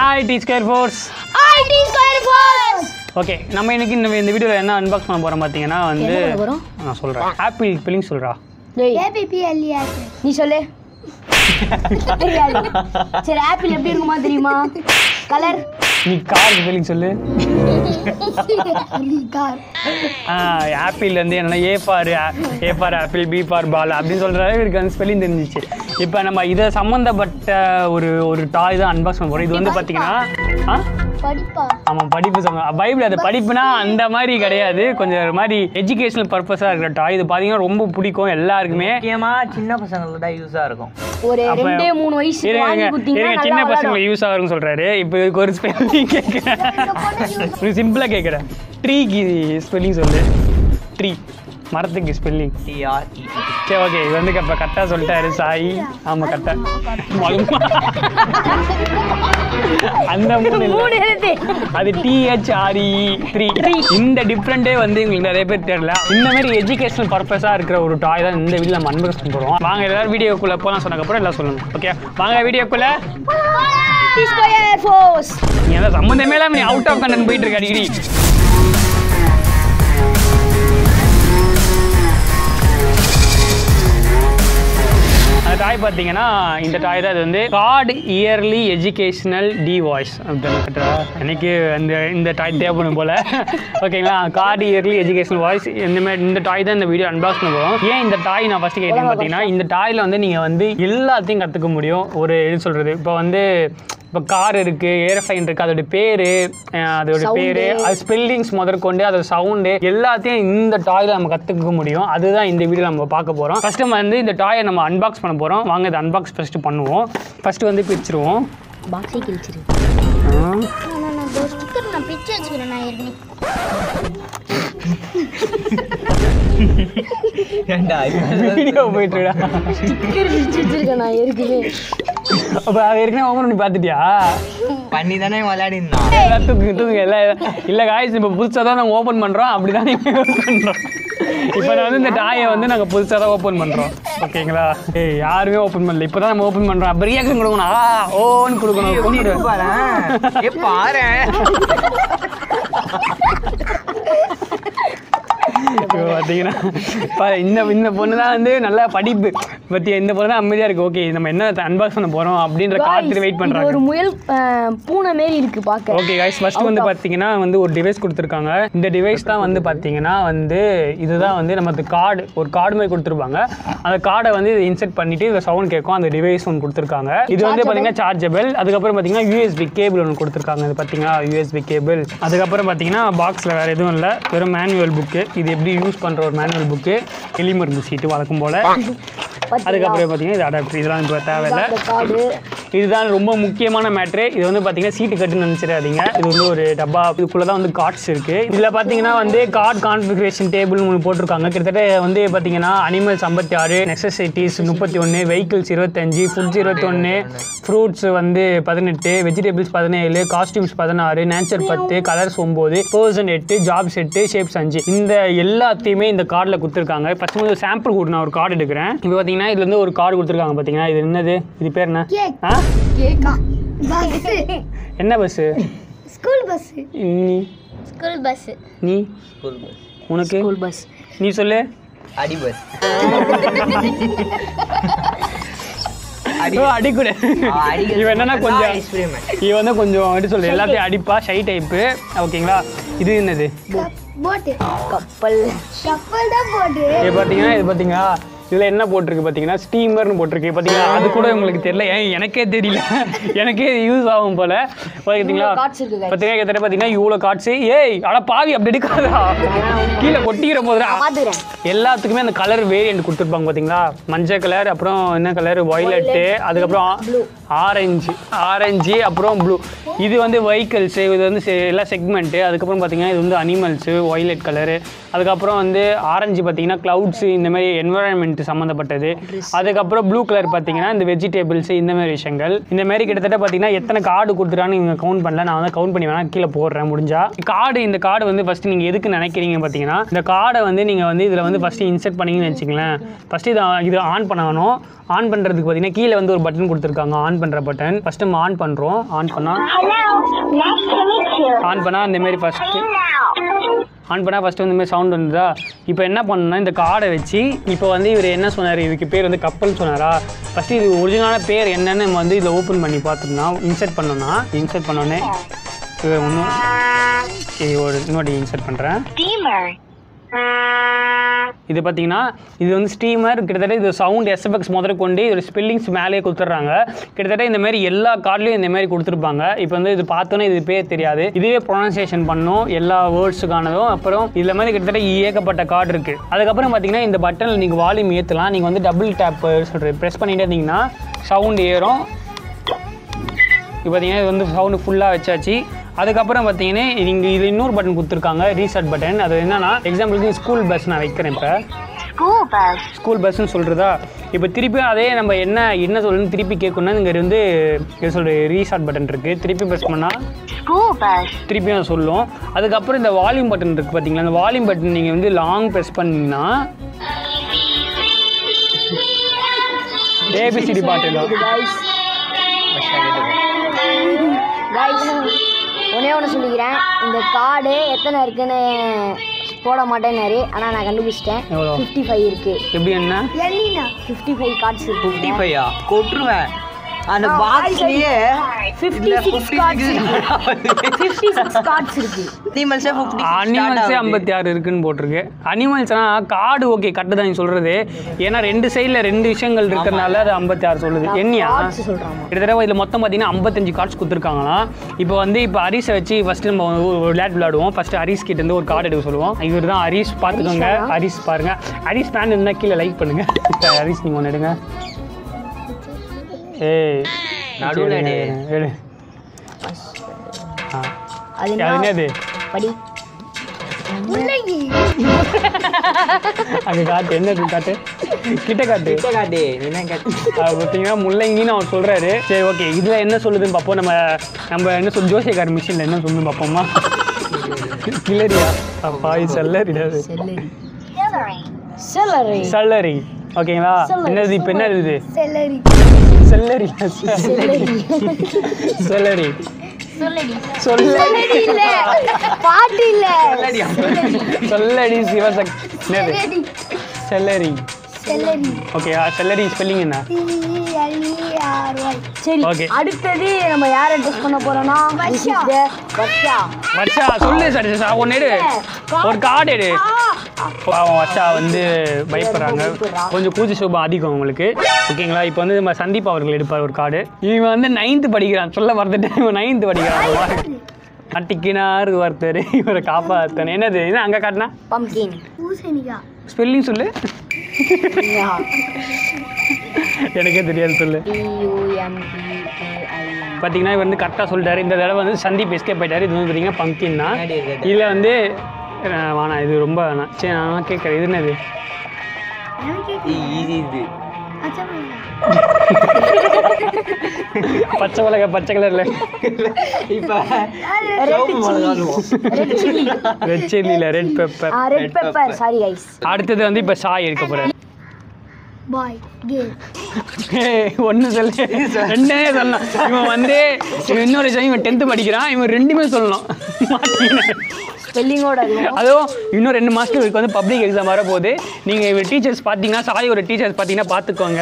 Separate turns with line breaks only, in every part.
Hi T square force
ID square force
okay நம்ம இன்னைக்கு இந்த இந்த வீடியோவில் என்ன அன்பாக்ஸ் பண்ண போகிறோம் பார்த்தீங்கன்னா வந்து
என்ன பண்ண போறோம்?
நான் சொல்கிறேன் ஆப்பிள் பில்லிங் சொல்கிறா
டேய்
ஏபிபிஎல்இஆர்
நீ சொல்லு தெரியாது சரி ஆப்பிள் எப்படி இருக்குமா தெரியுமா கலர்
நீ கார் பில்லிங் சொல்லு
கார்
ஆப்பிள் வந்து என்னன்னா A for A for apple B for ball அப்படின்னு சொல்கிறாரு இவருக்கு அந்த ஸ்பெல்லிங் தெரிஞ்சிச்சு இப்போ நம்ம இதை சம்மந்தப்பட்ட ஒரு ஒரு டாய் தான் அன்பாக்ஸ் பண்ண போகிறோம் இது வந்து பார்த்தீங்கன்னா ஆ
படிப்பா
ஆமாம் படிப்பு சம்மந்தம் பைபிள் அது படிப்புனா அந்த மாதிரி கிடையாது கொஞ்சம் ஒரு மாதிரி எஜுகேஷனல் பர்பஸாக இருக்கிற டாய் இது பார்த்தீங்கன்னா ரொம்ப பிடிக்கும் எல்லாருக்குமே
முக்கியமா சின்ன பசங்களுக்கு தான் யூஸா இருக்கும்
ஒரு
அப்ப-
ரெண்டு மூணு வயசு
இருங்க
வாங்கி
இருங்க,
கொடுத்தீங்கன்னா
இருங்க, சின்ன
நல்லா
பசங்களுக்கு
விளையாடும்.
யூஸ் ஆகும்னு சொல்றாரு இப்போ இதுக்கு ஒரு ஸ்பெல்லிங் கேட்குறேன் சிம்பிளாக கேட்குறேன் ட்ரீக்கு ஸ்பெல்லிங் சொல்லு ட்ரீ மரத்துக்கு ஸ்பெல்லிங்
டிஆர்இ
சரி ஓகே இது வந்து இப்போ கரெக்டாக சொல்லிட்டாரு சாய் ஆமாம் கரெக்டாக அந்த மூணு இல்ல.
மூணு எழுத்து
அது டிஹெச்ஆர்இ த்ரீ இந்த டிஃப்ரெண்ட்டே வந்து உங்களுக்கு நிறைய பேர் தெரியல இந்த மாதிரி எஜுகேஷனல் பர்பஸாக இருக்கிற ஒரு டாய் தான் இந்த வீடியோ நம்ம அன்பாக்ஸ் பண்ண போகிறோம் வாங்க எல்லாரும் வீடியோக்குள்ளே போகலாம் சொன்னதுக்கப்புறம் எல்லாம் சொல்லணும் ஓகே வாங்க வீடியோக்குள்ளே
ஐடி ஸ்கொயர் ஃபோர்ஸ்
நீ அதான் சம்மந்தமே இல்லாம நீ அவுட் ஆஃப் கண்டன் போயிட்டு இருக்க அடிக்கடி அந்த டாய் பார்த்தீங்கன்னா இந்த டாய் தான் இது வந்து கார்டு இயர்லி எஜுகேஷனல் டி வாய்ஸ் எனக்கு அந்த இந்த டாய் தேவைப்படும் போல ஓகேங்களா கார்டு இயர்லி எஜுகேஷனல் வாய்ஸ் இந்த மாதிரி இந்த டாய் தான் இந்த வீடியோ அன்பாக்ஸ் பண்ண போகிறோம் ஏன் இந்த டாய் நான் ஃபஸ்ட்டு கேட்டேன் பார்த்தீங்கன்னா இந்த டாயில் வந்து நீங்கள் வந்து எல்லாத்தையும் கற்றுக்க முடியும் ஒரு இது சொல்கிறது இப்போ வந்து இப்போ கார் இருக்குது ஏரோஃப்ளைன் இருக்குது அதோட பேர் அதோட
Sound.
பேர் அது ஸ்பெல்லிங்ஸ் முதற்கொண்டு அதோட சவுண்டு எல்லாத்தையும் இந்த டாயில் நம்ம கற்றுக்க முடியும் அதுதான் இந்த வீடியோ நம்ம பார்க்க போகிறோம் ஃபஸ்ட்டு நம்ம வந்து இந்த டாயை நம்ம அன்பாக்ஸ் பண்ண போகிறோம் வாங்க இதை அன்பாக்ஸ் ஃபஸ்ட்டு பண்ணுவோம் ஃபஸ்ட்டு வந்து பிரிச்சிருவோம்
பாக்ஸே கிழிச்சிரு
ஆ.
நான் நான் ஸ்டிக்கர் நான் பிச்சு வச்சுக்கிறேன் நான் ஏற்கனவே
ஏன்டா
வீடியோ போயிட்டுடா
ஸ்டிக்கர் பிடிச்சி வச்சிருக்கேன் நான் ஏற்கனவே
அப்போ அது ஏற்கனவே ஓப்பன் பண்ணி பார்த்துட்டியா
பண்ணி தானே விளையாடி இருந்தான்
எல்லாம் தூக்கு தூக்கு எல்லாம் இல்லை காய்ஸ் இப்போ புதுசாக தான் நாங்கள் ஓப்பன் பண்ணுறோம் அப்படி தான் யூஸ் பண்ணுறோம் இப்போ நான் வந்து இந்த டாயை வந்து நாங்கள் புதுசாக தான் ஓப்பன் பண்ணுறோம் ஓகேங்களா ஏய் யாருமே ஓப்பன் பண்ணல இப்போ தான் நம்ம ஓப்பன் பண்ணுறோம் அப்போ ரியாக்ஷன் கொடுக்கணும் ஆ ஓன்னு கொடுக்கணும் கொண்டு
பாரேன் ஏ பாரேன்
இப்போ பார்த்தீங்கன்னா இப்போ இந்த இந்த பொண்ணு தான் வந்து நல்லா படிப்பு பற்றி இந்த பொண்ணு தான் அமைதியாக இருக்குது ஓகே நம்ம என்ன அன்பாக்ஸ் பண்ண போகிறோம் அப்படின்ற காத்துட்டு வெயிட்
இது
பண்ணுறாங்க
ஒரு முயல் அஹ், பூனை மாரி இருக்கு பார்க்க
ஓகே கைஸ் ஃபர்ஸ்ட் வந்து பார்த்தீங்கன்னா வந்து ஒரு டிவைஸ் கொடுத்துருக்காங்க இந்த டிவைஸ் தான் வந்து பார்த்தீங்கன்னா வந்து இதுதான் வந்து நமக்கு கார்டு ஒரு கார்டு மாதிரி கொடுத்துருப்பாங்க அந்த கார்டை வந்து இன்செர்ட் பண்ணிட்டு இந்த சவுண்ட் கேட்கும் அந்த டிவைஸ் ஒன்று கொடுத்துருக்காங்க இது வந்து பார்த்தீங்கன்னா சார்ஜபிள் அதுக்கப்புறம் பார்த்தீங்கன்னா யூஎஸ்பி கேபிள் ஒன்று கொடுத்துருக்காங்க இது பார்த்தீங்கன்னா யூஎஸ்பி கேபிள் அதுக்கப்புறம் பார்த்தீங்கன்னா பாக்ஸில் வேறு எதுவும் இல்லை வெறும் மேனுவல் புக்கு இது எப்படி யூஸ் பண்ணுற ஒரு மேனுவல் புக்கு எலிமருந்து சீட்டு வழக்கம் போல் அதுக்கப்புறம் பார்த்தீங்கன்னா இது அடாப்டர் இதெல்லாம் இப்போ தேவையில்லை
அந்த கார்டு
இதுதான் ரொம்ப முக்கியமான மேட்ரு இது வந்து பார்த்தீங்கன்னா சீட்டு கட்டுன்னு நினச்சிடாதீங்க இது வந்து ஒரு டப்பா இதுக்குள்ளே தான் வந்து கார்ட்ஸ் இருக்குது இதில் பார்த்தீங்கன்னா வந்து கார்ட் கான்ஃபிகரேஷன் டேபிள் ஒன்று போட்டிருக்காங்க கிட்டத்தட்ட வந்து பார்த்தீங்கன்னா அனிமல்ஸ் ஐம்பத்தி ஆறு நெசசிட்டிஸ் முப்பத்தி ஒன்று வெஹிக்கிள்ஸ் இருபத்தஞ்சு ஃபுட்ஸ் இருபத்தொன்று ஃப்ரூட்ஸ் வந்து பதினெட்டு வெஜிடபிள்ஸ் பதினேழு காஸ்டியூம்ஸ் பதினாறு நேச்சர் பத்து கலர்ஸ் ஒம்பது பர்சன் எட்டு ஜாப்ஸ் எட்டு ஷேப்ஸ் அஞ்சு இந்த எல்லாத்தையுமே இந்த கார்டில் கொடுத்துருக்காங்க ஃபஸ்ட் வந்து சாம்பிள் கூட நான் ஒரு கார்டு எடுக்கிறேன் இப்போ பார்த்தீங்கன்னா இதுல இருந்து ஒரு கார்டு கொடுத்துருக்காங்க பார்த்தீங்கன்னா இது என்னது இது பேர் என்ன
கேக்
ஆ
கேக்கா பஸ்
என்ன பஸ்ஸு
ஸ்கூல் பஸ்
நீ
ஸ்கூல் பஸ்
நீ
ஸ்கூல் பஸ்
உனக்கு
ஸ்கூல் பஸ்
நீ சொல்லு
அடி பஸ்
ஓ, அடிக்கூட இவன் என்னன்னா கொஞ்சம்
எக்ஸ்பெரிமெண்ட்
இவன் வந்து கொஞ்சம் எப்படி சொல்லு எல்லாத்தையும் அடிப்பா ஷை டைப்பு ஓகேங்களா இது என்னது
போட்டு
கப்பல்
கப்பல் தான் போட்டு
இது பார்த்தீங்கன்னா இது பார்த்தீங்களா இதில் என்ன போட்டிருக்கு பார்த்தீங்கன்னா ஸ்டீமர்னு போட்டிருக்கு பார்த்தீங்களா அது கூட உங்களுக்கு தெரியல ஏன் எனக்கே தெரியல எனக்கே யூஸ் ஆகும் போல பார்த்தீங்களா
cards இருக்கு guys.
பார்த்தீங்கன்னா கிட்டத்தட்ட பார்த்தீங்கன்னா இவ்வளோ காட்ஸ் ஏய் அட பாவி அப்படி எடுக்காதா கீழே கொட்டிக்கிற போதுடா
பார்த்துக்கிறேன்
எல்லாத்துக்குமே அந்த கலர் வேரியன்ட் கொடுத்துருப்பாங்க பார்த்தீங்களா மஞ்சள் கலர் அப்புறம் என்ன கலர் வயலட்டு அதுக்கப்புறம் ஆரஞ்சு ஆரஞ்சு அப்புறம் ப்ளூ இது வந்து வெஹிக்கல்ஸு இது வந்து செ- எல்லா செக்மெண்ட்டு அதுக்கப்புறம் பார்த்தீங்கன்னா இது வந்து அனிமல்ஸு வயலட் கலரு அதுக்கப்புறம் வந்து ஆரஞ்சு பார்த்தீங்கன்னா க்ளவுட்ஸு இந்த மாதிரி என்வரான்மெண்ட் சம்மந்தப்பட்டது அதுக்கப்புறம் ப்ளூ கலர் பார்த்தீங்கன்னா இந்த வெஜிடபிள்ஸ் இந்த மாதிரி விஷயங்கள் இந்த மாதிரி கிட்டத்தட்ட பார்த்தீங்கன்னா எத்தனை கார்டு கொடுத்துட்டான்னு இவங்க நான் கவுண்ட் பண்ணல நான் வந்து கவுண்ட் பண்ணி வேணா கீழே போடுறேன் முடிஞ்சா கார்டு இந்த கார்டு வந்து ஃபஸ்ட்டு நீங்கள் எதுக்கு நினைக்கிறீங்க பார்த்தீங்கன்னா இந்த கார்டை வந்து நீங்கள் வந்து இதில் வந்து ஃபஸ்ட்டு இன்செர்ட் பண்ணீங்கன்னு வச்சுங்களேன் ஃபஸ்ட்டு இது இது ஆன் பண்ணணும் ஆன் பண்ணுறதுக்கு பார்த்தீங்கன்னா கீழே வந்து ஒரு பட்டன் கொடுத்துருக்காங்க ஆன் பண்ணுற பட்டன் ஃபஸ்ட்டு நம்ம ஆன் பண்ணுறோம் ஆன் பண்ணால் ஆன் பண்ணால் இந்த மாதிரி ஃபஸ்ட்டு ஆன் பண்ணால் ஃபஸ்ட்டு வந்து இந்த மாதிரி சவுண்ட் வந்துதா இப்போ என்ன பண்ணணும்னா இந்த கார்டை வச்சு இப்போ வந்து இவர் என்ன சொன்னார் இதுக்கு பேர் வந்து கப்பல் சொன்னாரா ஃபஸ்ட்டு இது ஒரிஜினலான பேர் என்னன்னு நம்ம வந்து இதில் ஓப்பன் பண்ணி பார்த்தோம்னா இன்சர்ட் பண்ணோம்னா இன்சர்ட் பண்ணோன்னே இது ஒன்றும் இது ஒரு இன்னொரு இன்சர்ட் பண்ணுறேன் இது பார்த்தீங்கன்னா இது வந்து ஸ்டீமர் கிட்டத்தட்ட இது சவுண்ட் எஸ்எஃப்எக்ஸ் முதல்ல கொண்டு இதோட ஸ்பெல்லிங்ஸ் மேலேயே கொடுத்துட்றாங்க கிட்டத்தட்ட இந்த மாதிரி எல்லா கார்ட்லையும் இந்த மாதிரி கொடுத்துருப்பாங்க இப்போ வந்து இது பார்த்தோன்னே இது பேர் தெரியாது இதுவே ப்ரொனன்சியேஷன் பண்ணும் எல்லா வேர்ட்ஸுக்கானதும் அப்புறம் இதில் மாதிரி கிட்டத்தட்ட ஏகப்பட்ட கார்டு இருக்குது அதுக்கப்புறம் பார்த்தீங்கன்னா இந்த பட்டனில் நீங்கள் வால்யூம் ஏற்றலாம் நீங்கள் வந்து டபுள் டேப் சொல்கிறேன் ப்ரெஸ் பண்ணிட்டே இருந்தீங்கன்னா சவுண்ட் ஏறும் இப்போ பார்த்தீங்கன்னா இது வந்து சவுண்டு ஃபுல்லாக வச்சாச்சு அதுக்கப்புறம் பார்த்தீங்கன்னா இங்கே இது இன்னொரு பட்டன் கொடுத்துருக்காங்க ரீசெட் பட்டன் அது என்னன்னா எக்ஸாம்பிளுக்கு ஸ்கூல் பஸ் நான் வைக்கிறேன் இப்போ ஸ்கூல் பஸ்ன்னு சொல்கிறதா இப்போ திருப்பி அதே நம்ம என்ன என்ன சொல்லணும்னு திருப்பி கேட்கணும்னா இங்கே வந்து இது சொல்கிற ரீசார்ட் பட்டன் இருக்குது திருப்பி ப்ரெஸ் பண்ணால் திருப்பி நான் சொல்லும் அதுக்கப்புறம் இந்த வால்யூம் பட்டன் இருக்குது பார்த்தீங்களா அந்த வால்யூம் பட்டன் நீங்கள் வந்து லாங் ப்ரெஸ் பண்ணீங்கன்னா ஏபிசிடி பாட்டு தான்
கைஸ் ஒன்னே ஒன்று சொல்லிக்கிறேன் இந்த கார்டு எத்தனை இருக்குன்னு போட மாட்டேன்னாரு ஆனால் நான் கண்டுபிடிச்சிட்டேன்
எவ்வளோ
ஃபிஃப்டி ஃபைவ் இருக்கு
எப்படி என்ன
எலினா
ஃபிஃப்டி ஃபைவ் கார்ட்ஸ் இருக்கு
ஃபிஃப்டி ஃபைவா கொட்டுருவேன் அந்த பாக்ஸ்லயே
fifty six cards fifty six cards இருக்கு
அனிமல்ஸே ஃபிஃப்டி
அனிமல்ஸே ஐம்பத்தி ஆறு இருக்குன்னு போட்டிருக்கு அனிமல்ஸ்னா காடு ஓகே கரெக்டு தான் நீ சொல்கிறது ஏன்னா ரெண்டு சைடில் ரெண்டு விஷயங்கள் இருக்கிறனால அது ஐம்பத்தி ஆறு சொல்லுது என்னையா
கார்ட்ஸ் சொல்கிறாங்க
கிட்டத்தட்ட இதில் மொத்தம் பார்த்தீங்கன்னா ஐம்பத்தஞ்சு கார்ட்ஸ் கொடுத்துருக்காங்களாம் இப்போ வந்து இப்போ ஹரிஸை வச்சு ஃபஸ்ட்டு நம்ம ஒரு விளையாட்டு விளையாடுவோம் ஃபஸ்ட்டு ஹரிஸ் கிட்ட இருந்து ஒரு கார்டு எடுக்க சொல்லுவோம் இவர் தான் ஹரிஸ் பார்த்துக்கோங்க ஹரிஸ் பாருங்க ஹரிஸ் ஃபேன் இருந்தால் கீழே லைக் பண்ணுங்க ஹரிஸ் நீங்கள் ஒன்று எடுங்க ஏய்
நடுவுல
சரி,
எடு.
எடு ஆ.
அது
அது என்னது
படி
முள்ளங்கி
அங்கே காட்டு என்னது காட்டு கிட்ட காட்டு
காட்டு என்ன காட்டு
அது பார்த்தீங்கன்னா முள்ளங்கின்னு அவர் சொல்கிறாரு சரி ஓகே இதில் என்ன சொல்லுதுன்னு பார்ப்போம் நம்ம நம்ம என்ன சொல் ஜோசியக்கார மிஷினில் என்ன சொல்லுன்னு பார்ப்போமா கிளரியா அப்பா இது செல்லரிடா அது.
செல்லரி செல்லரி
சல்லரி ஓகேங்களா என்னது இப்போ என்ன இது
செல்லரி
செல்லரி செல்லரி சொல்லரி
இல்ல பாட்டு இல்ல
சொல்லடி சிவசக்தி என்னது celery
celery
okay celery spelling என்ன
சிஎல்இஆர்ஒய்
சரி
Okay.
அடுத்தது நம்ம யாரை டெஸ்ட் பண்ண போறோம்னா this is the Varsha
Varsha சொல்லு சரி சார் ஒன்று எடு ஒரு கார்டு எடு பாவம் வர்ஷா வந்து பயப்படுறாங்க கொஞ்சம் கூச்ச சோபம் அதிகம் உங்களுக்கு ஓகேங்களா இப்போ வந்து நம்ம சந்தீப் அவர்கள் எடுப்பார் ஒரு கார்டு இவன் வந்து நைன்த்து படிக்கிறான் சொல்ல மறந்துட்டேன் இவன் நைன்த்து படிக்கிறான் அட்டிக்கினார் ஒருத்தர் இவரை காப்பாத்தன என்னது என்ன அங்கே காட்டினா
பம்கின்
பூசணிக்கா
ஸ்பெல்லிங் சொல்லு எனக்கே தெரியாது சொல்லு பார்த்தீங்கன்னா இவர் வந்து கரெக்டாக சொல்லிட்டாரு இந்த தடவை வந்து சந்தீப் எஸ்கேப் போயிட்டாரு இது வந்து பார்த்தீங்கன்னா பம்கின் தான்
முன்னாடி இருக்கிறது.
இதில் வந்து அஹ், வேணாம் இது ரொம்ப வேணாம் சரி நான் கேட்குறேன் இது என்னது
எனக்கு
ஈஸி இது
பச்சை மிளகா
பச்சை மிளகா பச்சை கலரில்
இப்போ சிவப்பு மிளகாலுவோம்
ரெட் சில்லியில் red pepper
red pepper sorry guys
அடுத்தது வந்து இப்போ சாய் எடுக்க போகிறார்
பாய் கேம்
ஒன்று சொல்லு ரெண்டே சொல்லலாம் இவன் வந்து இவன் இன்னொரு விஷயம் இவன் டென்த்து படிக்கிறான் இவன் ரெண்டுமே சொல்லணும் மாட்டிக்கினேன்.
ஸ்பெல்லிங்கோட இருக்கும்
அதுவும் இன்னும் ரெண்டு மாதத்துக்கு இவருக்கு வந்து பப்ளிக் எக்ஸாம் வரப்போகுது நீங்கள் இவர் டீச்சர்ஸ் பார்த்தீங்கன்னா சாய் ஒரு டீச்சர்ஸ் பார்த்தீங்கன்னா பார்த்துக்கோங்க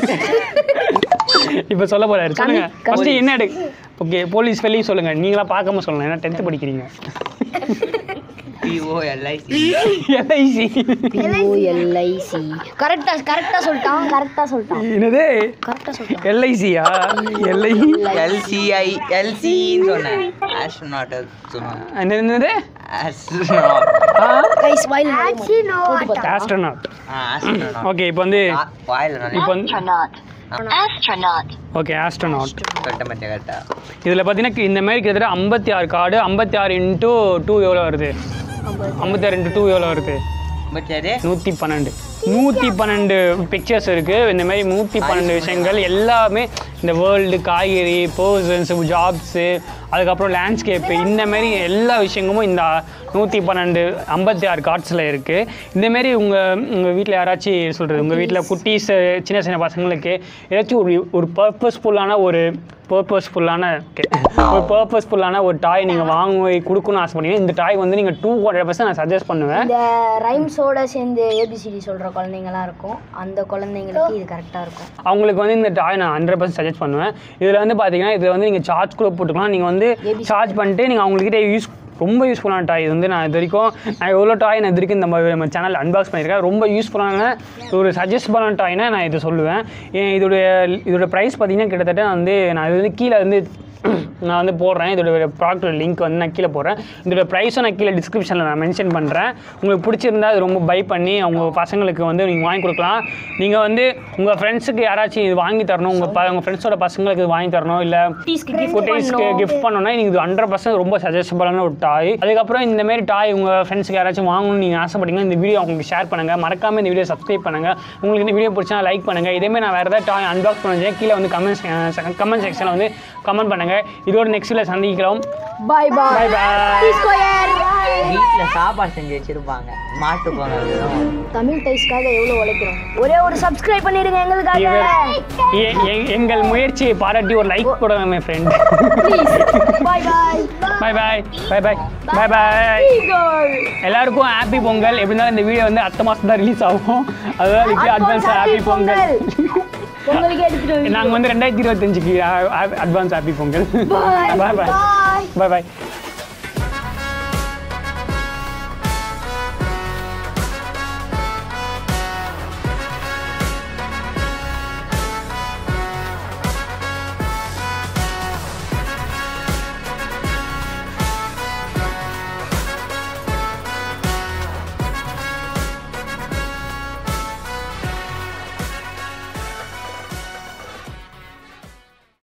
இப்போ சொல்ல போறாரு சொல்லுங்க
கம்மி-
ஃபஸ்ட்டு என்ன எடு ஓகே போலீஸ் வெளியே சொல்லுங்க நீங்களா பார்க்காம சொல்லணும் ஏன்னா டென்த்து படிக்கிறீங்க
பிஓ எல்ஐசி
எல்ஐசி
எல்ஐசி கரெக்டா கரெக்டா சொல்லிட்டான் கரெக்டா சொல்லிட்டான்
என்னது
கரெக்டா சொல்லிட்டான்
எல்ஐசியா எல்ஐ
எல்சிஐ எல்சின்னு சொன்னேன் ஆஸ்ட்ரோநாட் சொன்னேன்
என்னது
ஆஸ்ட்ரோநாட்
ஆ
கைஸ் வாயில்
ஆச்சி நோ
ஆஸ்ட்ரோனாட்
ஆஸ்ட்ரோநாட்
ஓகே இப்போ வந்து
வாயில் நல்லா
இப்போ வந்து ஓகே ஆஸ்ட்ரோனாட்
கட்ட மச்ச கட்டா
இதில் பார்த்தீங்கன்னா இந்த மாதிரி கிட்டத்தட்ட ஐம்பத்தி ஆறு கார்டு ஐம்பத்தி ஆறு இன்ட்டு டூ எவ்வளோ வருது ஐம்பத்தி ஆறு இன்ட்டு டூ எவ்வளோ வருது
பட் அது
நூற்றி பன்னெண்டு நூற்றி பன்னெண்டு பிக்சர்ஸ் இருக்குது இந்த மாதிரி நூற்றி பன்னெண்டு விஷயங்கள் எல்லாமே இந்த வேர்ல்டு காய்கறி பர்சன்ஸ் ஜாப்ஸு அதுக்கப்புறம் லேண்ட்ஸ்கேப்பு இந்த மாதிரி எல்லா விஷயங்களும் இந்த நூற்றி பன்னெண்டு ஐம்பத்தி ஆறு கார்ட்ஸில் இருக்குது இந்தமாரி உங்கள் உங்கள் வீட்டில் யாராச்சும் சொல்கிறது உங்கள் வீட்டில் குட்டீஸ் சின்ன சின்ன பசங்களுக்கு ஏதாச்சும் ஒரு ஒரு பர்பஸ்ஃபுல்லான ஒரு பர்பஸ்ஃபுல்லான ஓகே ஒரு பர்பஸ்ஃபுல்லான ஒரு டாய் நீங்கள் வாங்கி கொடுக்கணும்னு ஆசைப்படுறீங்க இந்த டாய் வந்து நீங்கள் டூ ஹண்ட்ரட் பர்சன்ட் நான் சஜஸ்ட் பண்ணுவேன்
இந்த ரைம்ஸோட சேர்ந்து ஏபிசிடி சொல்கிற குழந்தைங்களாம் இருக்கும் அந்த குழந்தைங்களுக்கு இது கரெக்டாக இருக்கும்
அவங்களுக்கு வந்து இந்த டாய் நான் ஹண்ட்ரட் பர்சன்ட் சஜஸ்ட் பண்ணுவேன் இதில் வந்து பார்த்தீங்கன்னா இதில் வந்து நீங்கள் சார்ஜ் கூட போட்டுக்கலாம் நீங்கள் வந்து சார்ஜ் பண்ணிட்டு நீங்கள் அவங்கக்கிட்ட யூஸ் ரொம்ப யூஸ்ஃபுல்லான டாய் இது வந்து நான் இது வரைக்கும் நான் எவ்வளோ டாய் நான் இது வரைக்கும் நம்ம நம்ம சேனல் அன்பாக்ஸ் பண்ணியிருக்கேன் ரொம்ப யூஸ்ஃபுல்லான ஒரு சஜஸ்டபுளான டாய்னா நான் இது சொல்லுவேன் ஏன் இதோடைய இதோட ப்ரைஸ் பார்த்தீங்கன்னா கிட்டத்தட்ட நான் வந்து நான் இது வந்து கீழே வந்து நான் வந்து போடுறேன் இதோட ப்ராடக்ட் லிங்க் வந்து நான் கீழே போடுறேன் இதோட ப்ரைஸும் நான் கீழே டிஸ்கிரிப்ஷனில் நான் மென்ஷன் பண்ணுறேன் உங்களுக்கு பிடிச்சிருந்தா அது ரொம்ப பை பண்ணி அவங்க பசங்களுக்கு வந்து நீங்கள் வாங்கி கொடுக்கலாம் நீங்கள் வந்து உங்கள் ஃப்ரெண்ட்ஸுக்கு யாராச்சும் இது வாங்கி தரணும் உங்கள் ப உங்கள் ஃப்ரெண்ட்ஸோட பசங்களுக்கு இது வாங்கி தரணும் இல்லை குட்டீஸ்க்கு கிஃப்ட் பண்ணணும்னா நீங்கள் இது ஹண்ட்ரட் பர்சன்ட் ரொம்ப சஜஸ்டபுளான ஒரு டாய் அதுக்கப்புறம் இந்த மாதிரி டாய் உங்கள் ஃப்ரெண்ட்ஸுக்கு யாராச்சும் வாங்கணும்னு நீங்கள் ஆசைப்பட்டீங்கன்னா இந்த வீடியோ அவங்களுக்கு ஷேர் பண்ணுங்கள் மறக்காமல் இந்த வீடியோ சப்ஸ்கிரைப் பண்ணுங்கள் உங்களுக்கு இந்த வீடியோ பிடிச்சா லைக் பண்ணுங்கள் இதேமாதிரி நான் வேறு ஏதாவது டாய் அன்பாக்ஸ் பண்ணி கீழே வந்து கமெண்ட் கமெண்ட் செக்ஷனில் வந்து கமெண்ட் பண்ணுங்கள் இதோட நெக்ஸ்ட் வீடியோவில் சந்திக்கலாம்
பாய் பாய்
பாய் பாய்
வீட்டுல சாப்பாடு செஞ்சு வச்சிருப்பாங்க மாட்டு பொங்கல்
தமிழ் டைஸ்க்காக எவ்வளோ உழைக்கிறோம் ஒரே ஒரு சப்ஸ்கிரைப் பண்ணிடுங்க எங்களுக்காக
இவர் எ- எ- எங்கள் முயற்சியை பாராட்டி ஒரு லைக் போடுங்க my friend
bye bye
bye bye bye bye bye பாய் எல்லாருக்கும் ஹாப்பி பொங்கல் எப்படி இருந்தாலும் இந்த வீடியோ வந்து அடுத்த மாதம் தான் ரிலீஸ் ஆகும் அதனால இப்போ அட்வான்ஸ் ஹாப்பி பொங்கல்
பொங்கலுக்கு எடுத்துட்டு வந்து
நாங்கள் வந்து ரெண்டாயிரத்தி இருபத்தஞ்சுக்கு advance happy Pongal bye bye bye பாய்